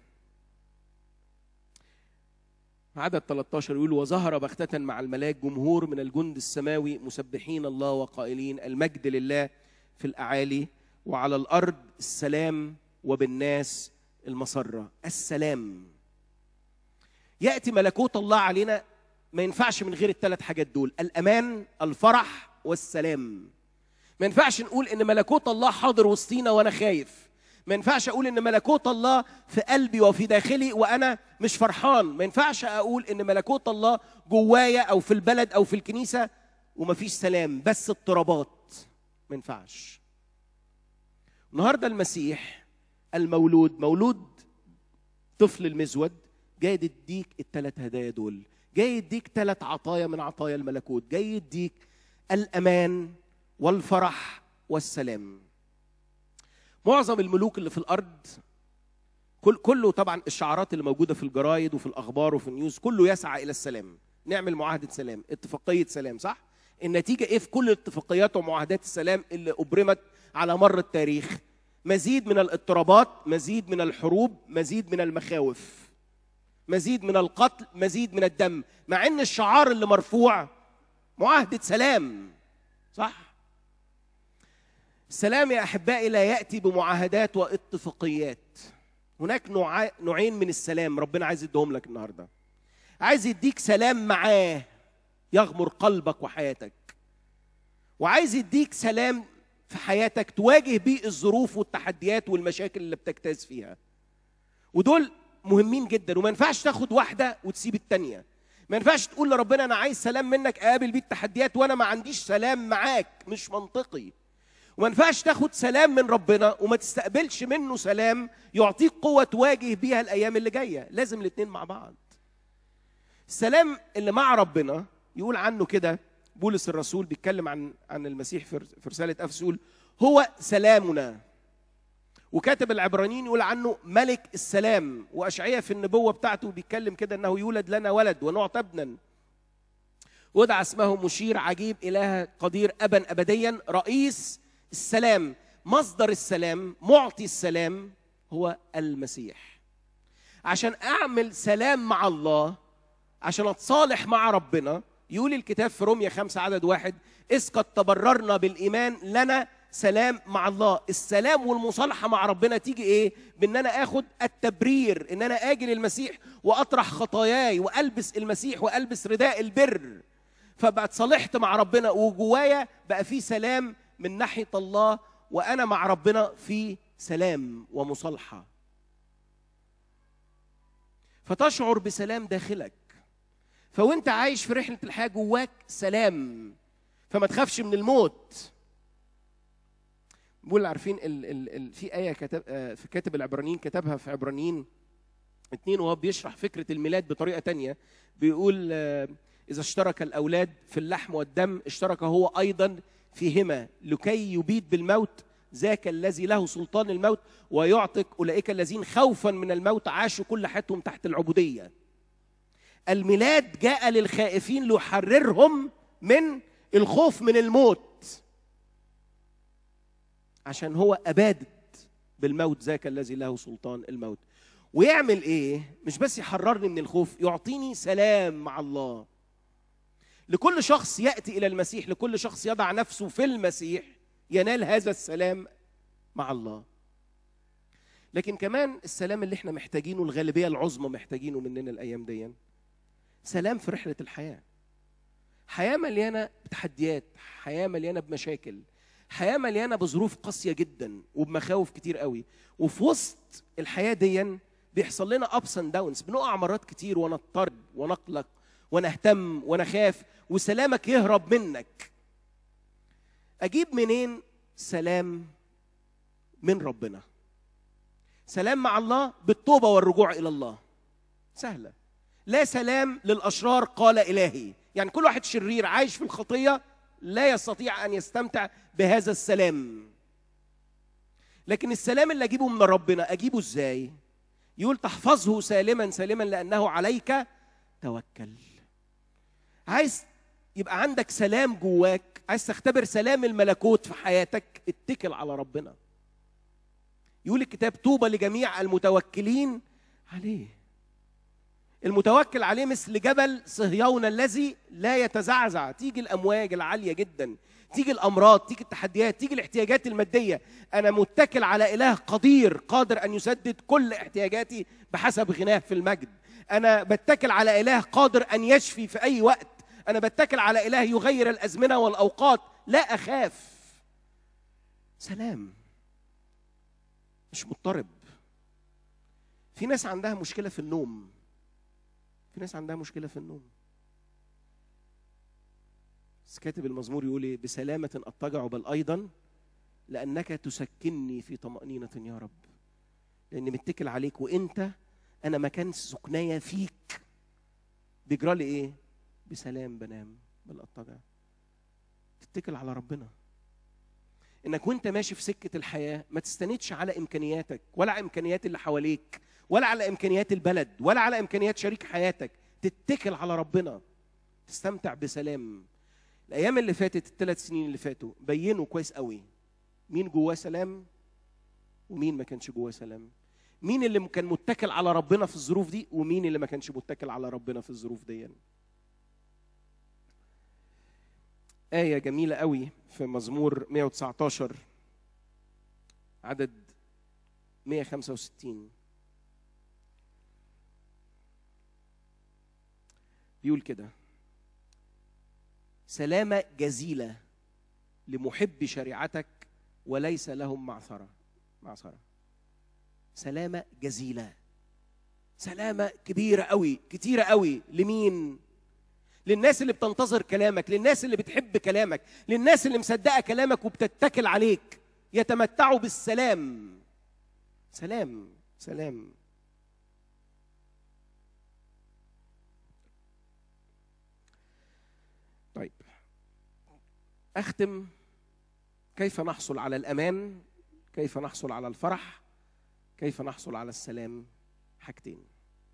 عدد 13 يقول وظهر بغتة مع الملاك جمهور من الجند السماوي مسبحين الله وقائلين المجد لله في الأعالي وعلى الأرض السلام وبالناس المسرة السلام يأتي ملكوت الله علينا ما ينفعش من غير الثلاث حاجات دول الأمان الفرح والسلام ما ينفعش نقول إن ملكوت الله حاضر وسطينا وأنا خايف ما ينفعش اقول ان ملكوت الله في قلبي وفي داخلي وانا مش فرحان ما ينفعش اقول ان ملكوت الله جوايا او في البلد او في الكنيسه ومفيش سلام بس اضطرابات ما ينفعش النهارده المسيح المولود مولود طفل المزود جاي يديك الثلاث هدايا دول جاي يديك ثلاث عطايا من عطايا الملكوت جاي يديك الامان والفرح والسلام معظم الملوك اللي في الارض كل كله طبعا الشعارات اللي موجوده في الجرايد وفي الاخبار وفي النيوز كله يسعى الى السلام نعمل معاهده سلام اتفاقيه سلام صح النتيجه ايه في كل اتفاقيات ومعاهدات السلام اللي ابرمت على مر التاريخ مزيد من الاضطرابات مزيد من الحروب مزيد من المخاوف مزيد من القتل مزيد من الدم مع ان الشعار اللي مرفوع معاهده سلام صح السلام يا احبائي لا ياتي بمعاهدات واتفاقيات هناك نوع نوعين من السلام ربنا عايز يديهم لك النهارده عايز يديك سلام معاه يغمر قلبك وحياتك وعايز يديك سلام في حياتك تواجه بيه الظروف والتحديات والمشاكل اللي بتجتاز فيها ودول مهمين جدا وما ينفعش تاخد واحده وتسيب التانيه ما ينفعش تقول لربنا انا عايز سلام منك اقابل بيه التحديات وانا ما عنديش سلام معاك مش منطقي وما ينفعش تاخد سلام من ربنا وما تستقبلش منه سلام يعطيك قوة تواجه بيها الأيام اللي جاية لازم الاتنين مع بعض السلام اللي مع ربنا يقول عنه كده بولس الرسول بيتكلم عن عن المسيح في في رساله افسس يقول هو سلامنا وكاتب العبرانيين يقول عنه ملك السلام واشعياء في النبوه بتاعته بيتكلم كده انه يولد لنا ولد ونعطى ابنا ودع اسمه مشير عجيب اله قدير ابا ابديا رئيس السلام مصدر السلام معطي السلام هو المسيح عشان اعمل سلام مع الله عشان اتصالح مع ربنا يقول الكتاب في روميا خمسة عدد واحد إذ قد تبررنا بالإيمان لنا سلام مع الله السلام والمصالحة مع ربنا تيجي إيه بإن أنا آخد التبرير إن أنا آجي للمسيح وأطرح خطاياي وألبس المسيح وألبس رداء البر فبقى اتصالحت مع ربنا وجوايا بقى في سلام من ناحية الله وأنا مع ربنا في سلام ومصالحة فتشعر بسلام داخلك فوانت عايش في رحله الحياه جواك سلام فما تخافش من الموت بقول عارفين ال ال ال في ايه كتب آه، في كاتب العبرانيين كتبها في عبرانيين اتنين وهو بيشرح فكره الميلاد بطريقه تانية بيقول آه، اذا اشترك الاولاد في اللحم والدم اشترك هو ايضا فيهما لكي يبيد بالموت ذاك الذي له سلطان الموت ويعتق اولئك الذين خوفا من الموت عاشوا كل حياتهم تحت العبوديه الميلاد جاء للخائفين ليحررهم من الخوف من الموت عشان هو أباد بالموت ذاك الذي له سلطان الموت ويعمل ايه مش بس يحررني من الخوف يعطيني سلام مع الله لكل شخص ياتي الى المسيح لكل شخص يضع نفسه في المسيح ينال هذا السلام مع الله لكن كمان السلام اللي احنا محتاجينه الغالبيه العظمى محتاجينه مننا الايام دي سلام في رحله الحياه حياه مليانه بتحديات حياه مليانه بمشاكل حياه مليانه بظروف قاسيه جدا وبمخاوف كتير قوي وفي وسط الحياه دي بيحصل لنا ابس اند داونز بنقع مرات كتير ونضطرب ونقلق ونهتم ونخاف وسلامك يهرب منك اجيب منين سلام من ربنا سلام مع الله بالتوبه والرجوع الى الله سهله لا سلام للاشرار قال الهي يعني كل واحد شرير عايش في الخطيه لا يستطيع ان يستمتع بهذا السلام لكن السلام اللي اجيبه من ربنا اجيبه ازاي يقول تحفظه سالما سالما لانه عليك توكل عايز يبقى عندك سلام جواك عايز تختبر سلام الملكوت في حياتك اتكل على ربنا يقول الكتاب طوبى لجميع المتوكلين عليه المتوكل عليه مثل جبل صهيون الذي لا يتزعزع تيجي الامواج العاليه جدا تيجي الامراض تيجي التحديات تيجي الاحتياجات الماديه انا متكل على اله قدير قادر ان يسدد كل احتياجاتي بحسب غناه في المجد انا بتكل على اله قادر ان يشفي في اي وقت انا بتكل على اله يغير الازمنه والاوقات لا اخاف سلام مش مضطرب في ناس عندها مشكله في النوم في ناس عندها مشكله في النوم بس كاتب المزمور يقول ايه بسلامه اضطجع بل ايضا لانك تسكنني في طمانينه يا رب لاني متكل عليك وانت انا مكان سكنايا فيك بيجرى لي ايه بسلام بنام بل اضطجع تتكل على ربنا انك وانت ماشي في سكه الحياه ما تستندش على امكانياتك ولا على امكانيات اللي حواليك ولا على امكانيات البلد ولا على امكانيات شريك حياتك تتكل على ربنا تستمتع بسلام الايام اللي فاتت الثلاث سنين اللي فاتوا بينوا كويس قوي مين جواه سلام ومين ما كانش جواه سلام مين اللي كان متكل على ربنا في الظروف دي ومين اللي ما كانش متكل على ربنا في الظروف دي آية جميلة قوي في مزمور 119 عدد 165 بيقول كده سلامة جزيلة لمحب شريعتك وليس لهم معثرة معثرة سلامة جزيلة سلامة كبيرة قوي كتيرة قوي لمين؟ للناس اللي بتنتظر كلامك للناس اللي بتحب كلامك للناس اللي مصدقة كلامك وبتتكل عليك يتمتعوا بالسلام سلام سلام اختم كيف نحصل على الامان كيف نحصل على الفرح كيف نحصل على السلام حاجتين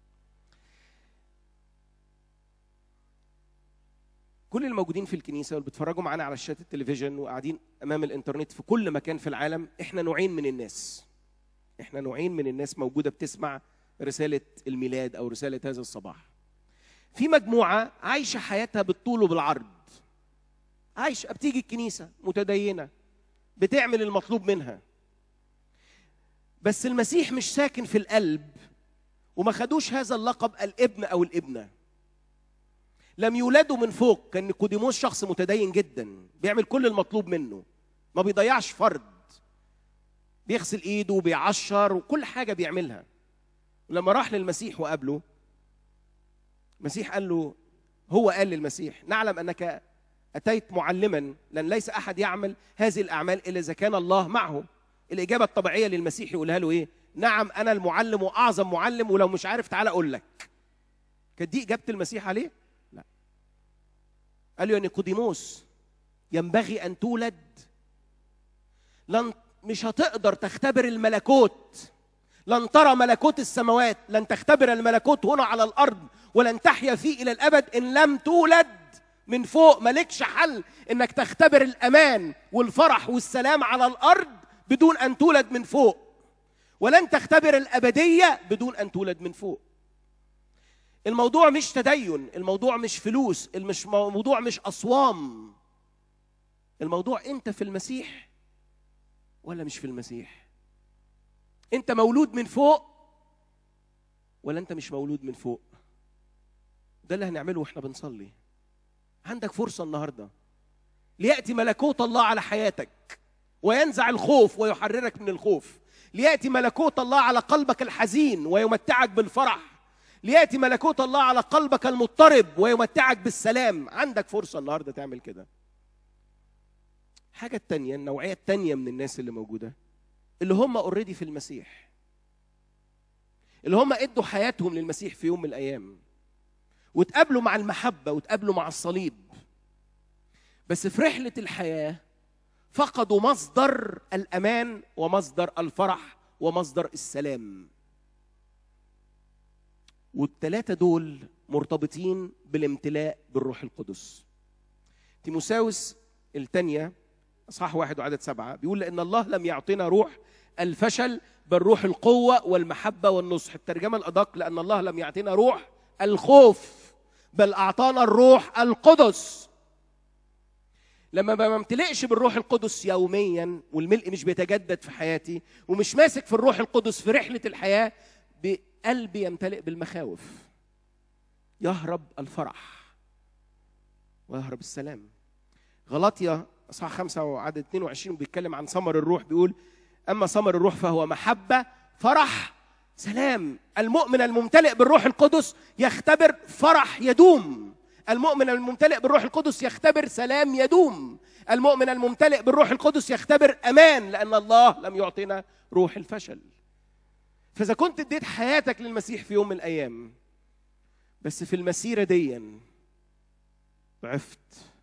كل الموجودين في الكنيسه واللي بيتفرجوا معانا على شاشات التلفزيون وقاعدين امام الانترنت في كل مكان في العالم احنا نوعين من الناس احنا نوعين من الناس موجوده بتسمع رساله الميلاد او رساله هذا الصباح في مجموعه عايشه حياتها بالطول وبالعرض عايشه بتيجي الكنيسه متدينه بتعمل المطلوب منها بس المسيح مش ساكن في القلب وما خدوش هذا اللقب الابن او الابنه لم يولدوا من فوق كان نيقوديموس شخص متدين جدا بيعمل كل المطلوب منه ما بيضيعش فرد بيغسل ايده وبيعشر وكل حاجه بيعملها لما راح للمسيح وقابله المسيح قال له هو قال للمسيح نعلم انك اتيت معلما لان ليس احد يعمل هذه الاعمال الا اذا كان الله معه الاجابه الطبيعيه للمسيح يقولها له ايه نعم انا المعلم واعظم معلم ولو مش عارف تعالى اقول لك كانت دي اجابه المسيح عليه لا قال له يا نيقوديموس ينبغي ان تولد لن مش هتقدر تختبر الملكوت لن ترى ملكوت السماوات لن تختبر الملكوت هنا على الارض ولن تحيا فيه الى الابد ان لم تولد من فوق مالكش حل انك تختبر الامان والفرح والسلام على الارض بدون ان تولد من فوق ولن تختبر الابديه بدون ان تولد من فوق الموضوع مش تدين الموضوع مش فلوس المش الموضوع مش اصوام الموضوع انت في المسيح ولا مش في المسيح انت مولود من فوق ولا انت مش مولود من فوق ده اللي هنعمله واحنا بنصلي عندك فرصه النهارده لياتي ملكوت الله على حياتك وينزع الخوف ويحررك من الخوف لياتي ملكوت الله على قلبك الحزين ويمتعك بالفرح لياتي ملكوت الله على قلبك المضطرب ويمتعك بالسلام عندك فرصه النهارده تعمل كده حاجه التانية النوعيه التانية من الناس اللي موجوده اللي هم اوريدي في المسيح اللي هم ادوا حياتهم للمسيح في يوم من الايام وتقابلوا مع المحبه وتقابلوا مع الصليب بس في رحله الحياه فقدوا مصدر الامان ومصدر الفرح ومصدر السلام والثلاثه دول مرتبطين بالامتلاء بالروح القدس تيموساوس الثانيه اصحاح واحد وعدد سبعه بيقول لان الله لم يعطينا روح الفشل بل روح القوه والمحبه والنصح الترجمه الادق لان الله لم يعطينا روح الخوف بل اعطانا الروح القدس لما ما بمتلئش بالروح القدس يوميا والملء مش بيتجدد في حياتي ومش ماسك في الروح القدس في رحله الحياه بقلبي يمتلئ بالمخاوف يهرب الفرح ويهرب السلام غلطية اصحاح خمسة وعدد 22 بيتكلم عن ثمر الروح بيقول اما ثمر الروح فهو محبة فرح سلام المؤمن الممتلئ بالروح القدس يختبر فرح يدوم المؤمن الممتلئ بالروح القدس يختبر سلام يدوم المؤمن الممتلئ بالروح القدس يختبر امان لان الله لم يعطينا روح الفشل فاذا كنت اديت حياتك للمسيح في يوم من الايام بس في المسيره دي ضعفت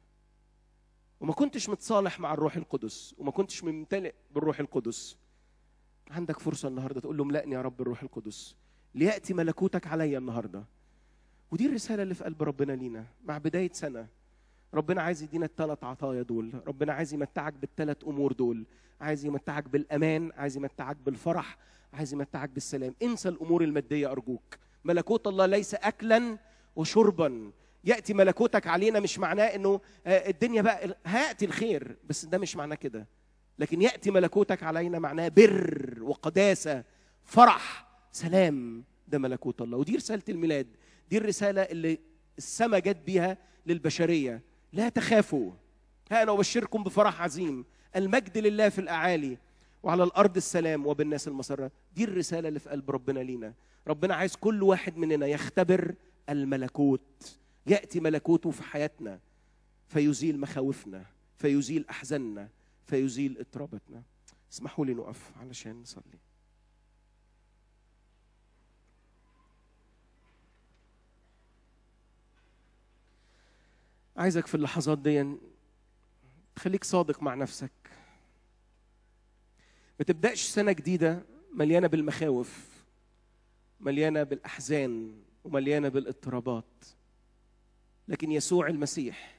وما كنتش متصالح مع الروح القدس وما كنتش ممتلئ بالروح القدس عندك فرصة النهاردة تقول له املأني يا رب الروح القدس ليأتي ملكوتك عليا النهاردة ودي الرسالة اللي في قلب ربنا لينا مع بداية سنة ربنا عايز يدينا الثلاث عطايا دول ربنا عايز يمتعك بالثلاث أمور دول عايز يمتعك بالأمان عايز يمتعك بالفرح عايز يمتعك بالسلام انسى الأمور المادية أرجوك ملكوت الله ليس أكلا وشربا ياتي ملكوتك علينا مش معناه انه الدنيا بقى هياتي الخير بس ده مش معناه كده لكن ياتي ملكوتك علينا معناه بر وقداسه فرح سلام ده ملكوت الله ودي رساله الميلاد دي الرساله اللي السماء جت بيها للبشريه لا تخافوا ها انا ابشركم بفرح عظيم المجد لله في الاعالي وعلى الارض السلام وبالناس المسره دي الرساله اللي في قلب ربنا لينا ربنا عايز كل واحد مننا يختبر الملكوت ياتي ملكوته في حياتنا فيزيل مخاوفنا فيزيل احزاننا فيزيل اضطراباتنا اسمحوا لي نقف علشان نصلي عايزك في اللحظات دي خليك صادق مع نفسك ما تبداش سنه جديده مليانه بالمخاوف مليانه بالاحزان ومليانه بالاضطرابات لكن يسوع المسيح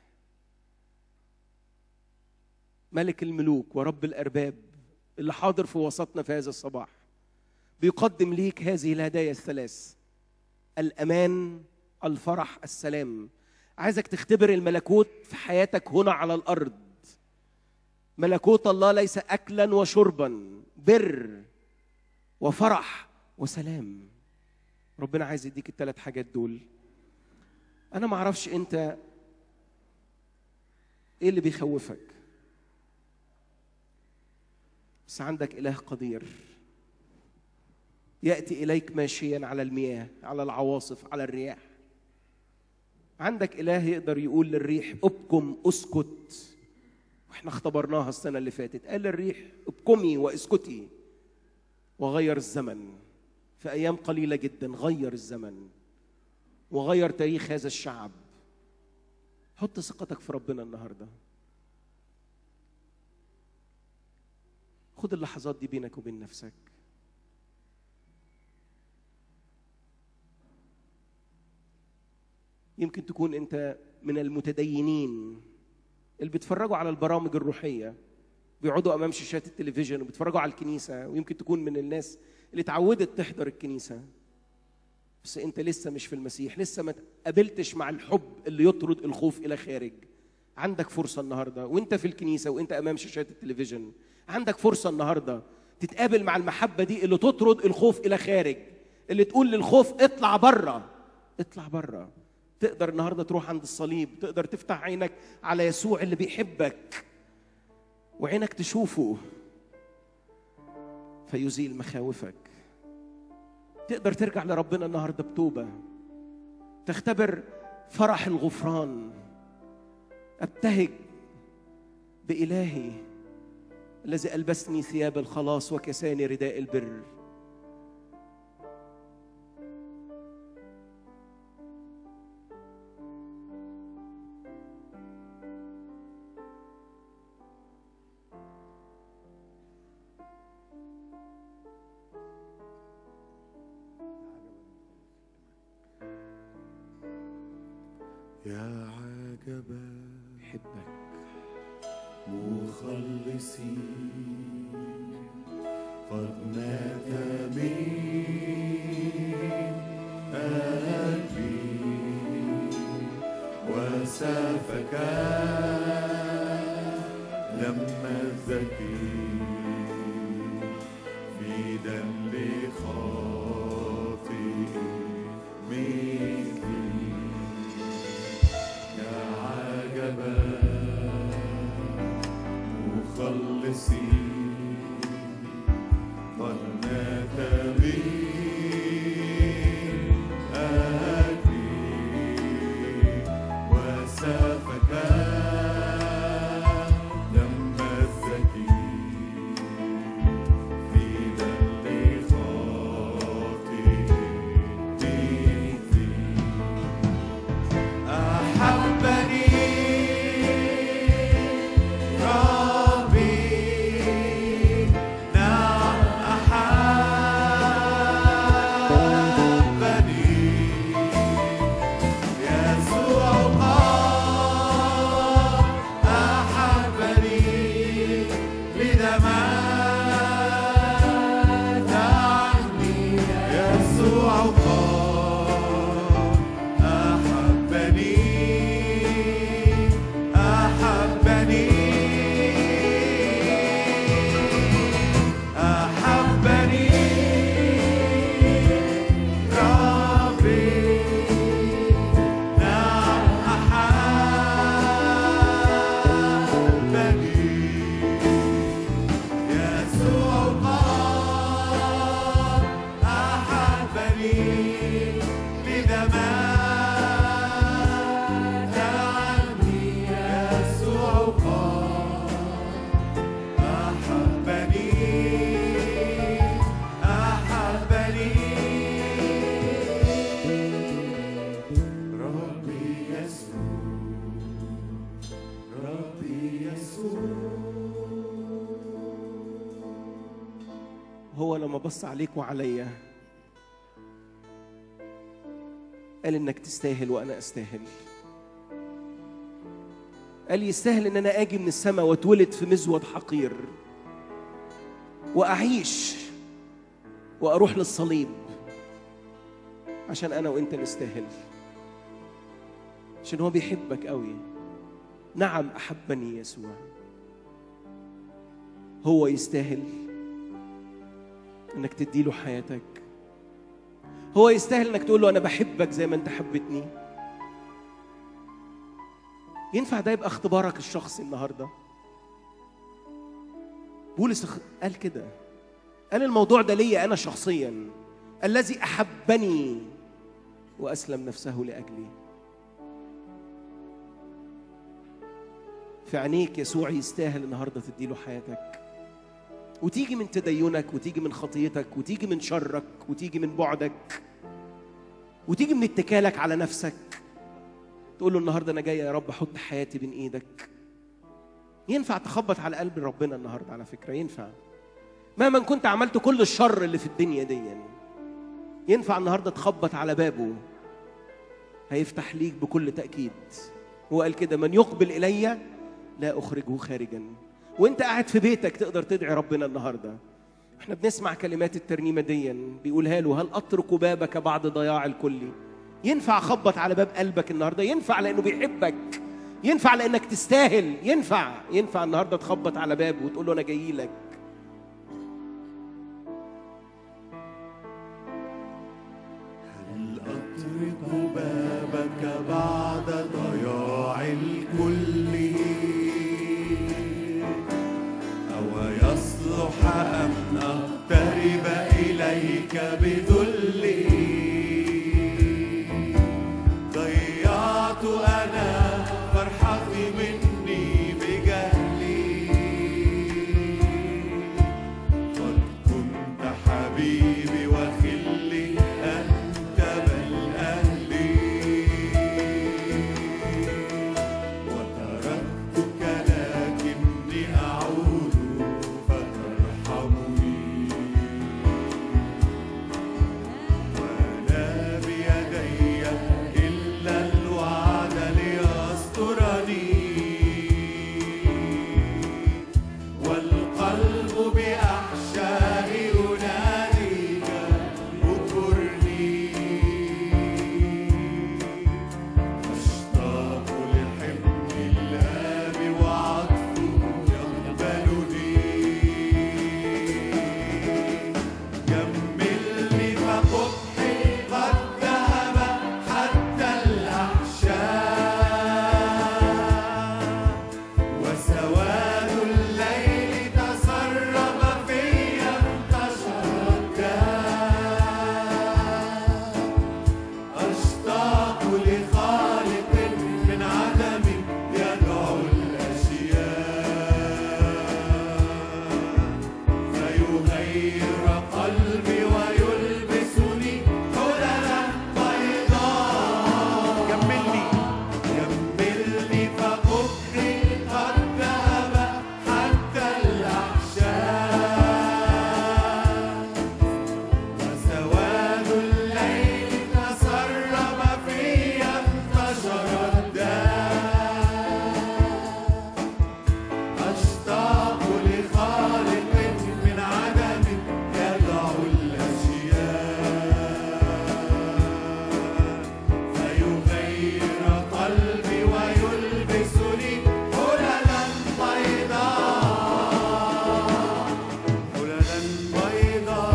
ملك الملوك ورب الارباب اللي حاضر في وسطنا في هذا الصباح بيقدم ليك هذه الهدايا الثلاث الامان الفرح السلام عايزك تختبر الملكوت في حياتك هنا على الارض ملكوت الله ليس اكلا وشربا بر وفرح وسلام ربنا عايز يديك الثلاث حاجات دول انا ما اعرفش انت ايه اللي بيخوفك بس عندك اله قدير ياتي اليك ماشيا على المياه على العواصف على الرياح عندك اله يقدر يقول للريح ابكم اسكت واحنا اختبرناها السنه اللي فاتت قال للريح ابكمي واسكتي وغير الزمن في ايام قليله جدا غير الزمن وغير تاريخ هذا الشعب حط ثقتك في ربنا النهارده خد اللحظات دي بينك وبين نفسك يمكن تكون انت من المتدينين اللي بيتفرجوا على البرامج الروحيه بيقعدوا امام شاشات التلفزيون وبيتفرجوا على الكنيسه ويمكن تكون من الناس اللي اتعودت تحضر الكنيسه بس انت لسه مش في المسيح لسه ما قابلتش مع الحب اللي يطرد الخوف الى خارج عندك فرصه النهارده وانت في الكنيسه وانت امام شاشات التلفزيون عندك فرصه النهارده تتقابل مع المحبه دي اللي تطرد الخوف الى خارج اللي تقول للخوف اطلع بره اطلع بره تقدر النهارده تروح عند الصليب تقدر تفتح عينك على يسوع اللي بيحبك وعينك تشوفه فيزيل مخاوفك تقدر ترجع لربنا النهارده بتوبه تختبر فرح الغفران ابتهج بالهي الذي البسني ثياب الخلاص وكساني رداء البر يا عجبا بحبك مخلصي قد مات من قلبي وسفك لما الذكي في دم خاطئ مثلي يا عجبا مخلصي قد مات بي أجلي وسفك دم الزكي في دم خاطئ مثلي أحبني ربي نعم أحبني يسوع قد أحبني لذا مات عني يسوع قد أحبني أحبني أحبني ربي نعم أحبني هو لما بص عليك وعليا قال انك تستاهل وانا استاهل قال يستاهل ان انا اجي من السماء واتولد في مزود حقير واعيش واروح للصليب عشان انا وانت نستاهل عشان هو بيحبك قوي نعم احبني يسوع هو يستاهل انك تديله حياتك هو يستاهل انك تقول له انا بحبك زي ما انت حبتني ينفع ده يبقى اختبارك الشخصي النهارده بولس اخ- قال كده قال الموضوع ده ليا انا شخصيا الذي احبني واسلم نفسه لاجلي في عينيك يسوع يستاهل النهارده تديله حياتك وتيجي من تدينك وتيجي من خطيتك وتيجي من شرك وتيجي من بعدك وتيجي من اتكالك على نفسك تقول له النهارده انا جاي يا رب احط حياتي بين ايدك ينفع تخبط على قلب ربنا النهارده على فكره ينفع مهما كنت عملت كل الشر اللي في الدنيا دي ينفع النهارده تخبط على بابه هيفتح ليك بكل تاكيد هو قال كده من يقبل الي لا اخرجه خارجا وانت قاعد في بيتك تقدر تدعي ربنا النهارده احنا بنسمع كلمات الترنيمه دي بيقولها له هل اترك بابك بعد ضياع الكل ينفع اخبط على باب قلبك النهارده ينفع لانه بيحبك ينفع لانك تستاهل ينفع ينفع النهارده تخبط على بابه وتقول له انا جاي لك هل أطرق بابك بعد ضياع الكل أو يصلح أن أقترب إليك بذلي ضيعت أنا فرحتي مني بجهلي قد كنت حبيبي وخلي أنت بل أهلي وتركتك لكني أعود فترحمني ولا بيدي إلا الوعد ليسترني والقلب بأحشاء يناديك اذكرني أشتاق لحب الآب وعطفه يقبلني جملني فقبحي قد ذهب حتى الأحشاء وسواد الليل تسرب في انتشر الداء أشتاق لخالق من عدم يدعو الأشياء فيغير قلبي ويلبسني حللا بيضاء جملني جملني فقبحي قد ذهب حتى الأحشاء وسواد الليل تسرب في انتشر الداء أشتاق لخالق من عدم يدعو الأشياء فيغير قلبي ويلبسني حللا بيضاء حللا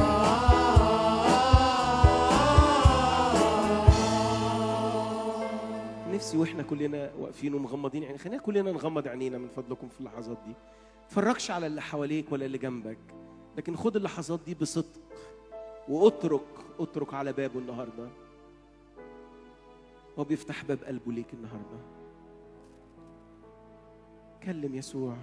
بيضاء نفسي واحنا كلنا واقفين ومغمضين يعني خلينا كلنا نغمض عينينا من فضلكم في اللحظات دي تفرجش على اللي حواليك ولا اللي جنبك لكن خد اللحظات دي بصدق واترك اترك على بابه النهارده هو بيفتح باب قلبه ليك النهارده كلم يسوع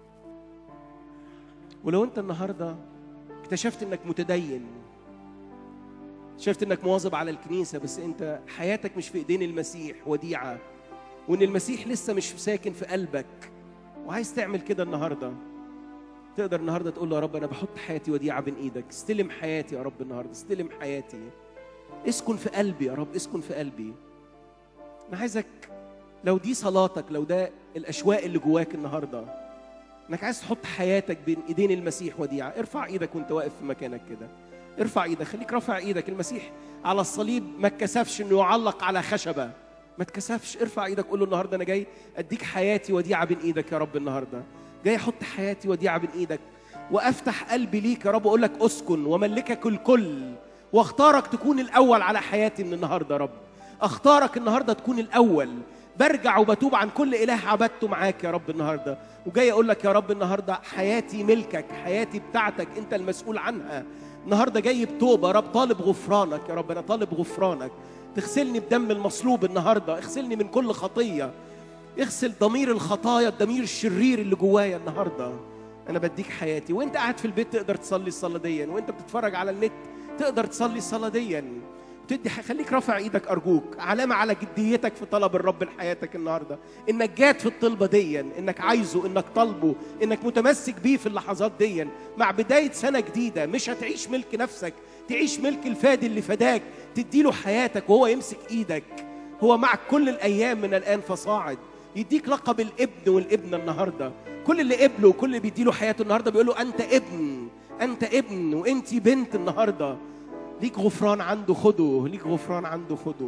ولو انت النهارده اكتشفت انك متدين اكتشفت انك مواظب على الكنيسه بس انت حياتك مش في ايدين المسيح وديعه وان المسيح لسه مش ساكن في قلبك وعايز تعمل كده النهارده تقدر النهارده تقول له يا رب انا بحط حياتي وديعه بين ايدك استلم حياتي يا رب النهارده استلم حياتي اسكن في قلبي يا رب اسكن في قلبي انا عايزك لو دي صلاتك لو ده الاشواق اللي جواك النهارده انك عايز تحط حياتك بين ايدين المسيح وديعه ارفع ايدك وانت واقف في مكانك كده ارفع ايدك خليك رافع ايدك المسيح على الصليب ما اتكسفش انه يعلق على خشبه ما اتكسفش ارفع ايدك قول له النهارده انا جاي اديك حياتي وديعه بين ايدك يا رب النهارده جاي احط حياتي وديعه بين ايدك وافتح قلبي ليك يا رب اقول لك اسكن وملكك الكل واختارك تكون الاول على حياتي من النهارده يا رب اختارك النهارده تكون الاول برجع وبتوب عن كل اله عبدته معاك يا رب النهارده وجاي اقول لك يا رب النهارده حياتي ملكك حياتي بتاعتك انت المسؤول عنها النهارده جاي بتوبه يا رب طالب غفرانك يا رب انا طالب غفرانك تغسلني بدم المصلوب النهارده اغسلني من كل خطيه اغسل ضمير الخطايا الضمير الشرير اللي جوايا النهارده انا بديك حياتي وانت قاعد في البيت تقدر تصلي الصلاه ديا وانت بتتفرج على النت تقدر تصلي الصلاه ديا تدي خليك رافع ايدك ارجوك علامه على جديتك في طلب الرب لحياتك النهارده انك جات في الطلبه ديا انك عايزه انك طالبه انك متمسك بيه في اللحظات ديا مع بدايه سنه جديده مش هتعيش ملك نفسك تعيش ملك الفادي اللي فداك تديله حياتك وهو يمسك ايدك هو معك كل الايام من الان فصاعد يديك لقب الابن والابنه النهارده كل اللي قبله وكل اللي بيديله حياته النهارده بيقول له انت ابن انت ابن وانت بنت النهارده ليك غفران عنده خده ليك غفران عنده خده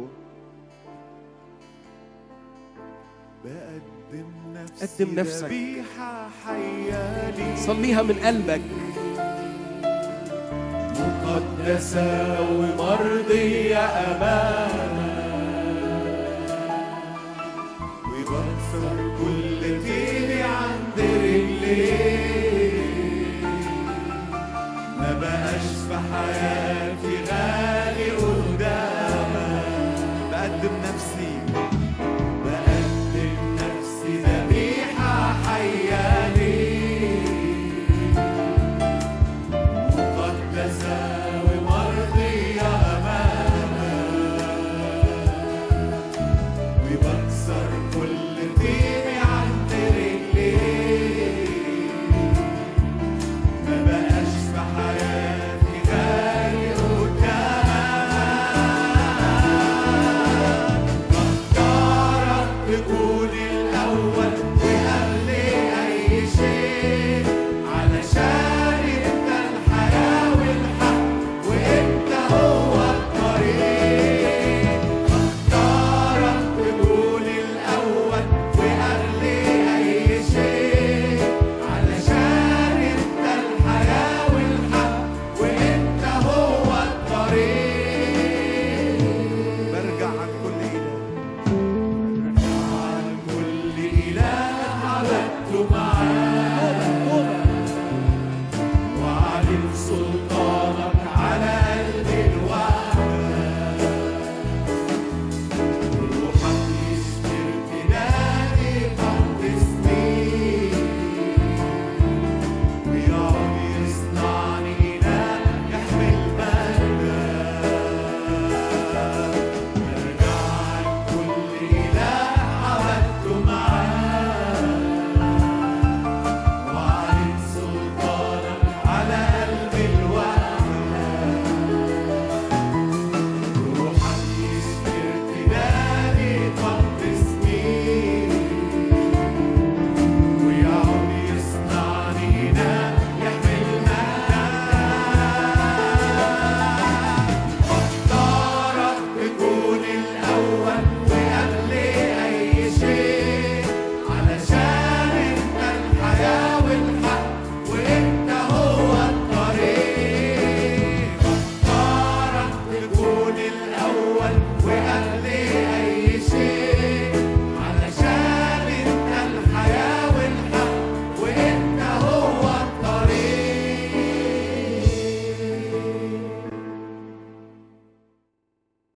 بقدم نفسي قدم نفسك. ذبيحة حية لي صليها من قلبك مقدسة ومرضية أمامك وبكسر